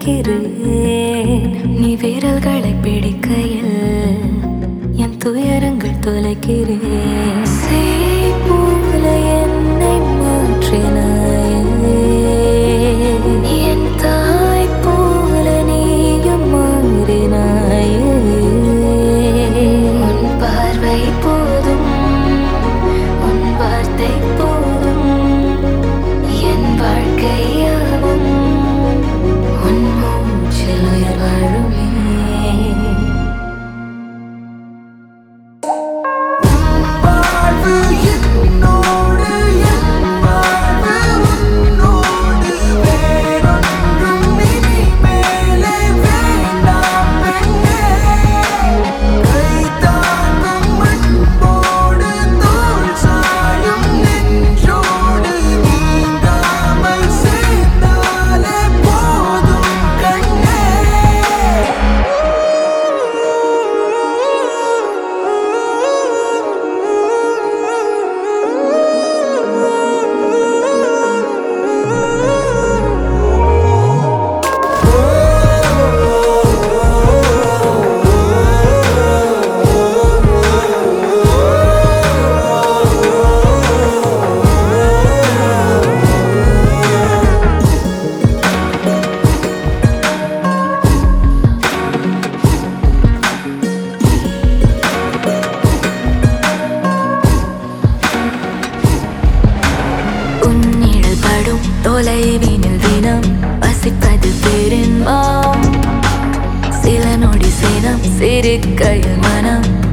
நினைக்கிறேன் நீ விரல்களை பிடிக்கையில் என் துயரங்கள் தொலைக்கிறேன் சேய் போல என்னை மாற்றினாயே என் தாய் போல நீயும் மாறினாயே உன் பார்வை போதும் உன் வார்த்தை போதும் என் வாழ்க்கையாவும் உன் மூச்சில் உயிர் வாழுமே வாழ்வு என்னோடு என் வாழ்வு உன்னோடு வேறொன்றும் இனி மேலே வேண்டாம் பெண்ணே கை தாங்கும் அன்போடு தோள் சாயும் நெஞ்சோடு நீங்காமல் சேர்ந்தாலே போதும் கண்ணே உன்னிழல் படும் தொலைவினில் தினம் வசிப்பது பெரும்பாம் சில நொடி சினம் சிரிக்கையில் மனம்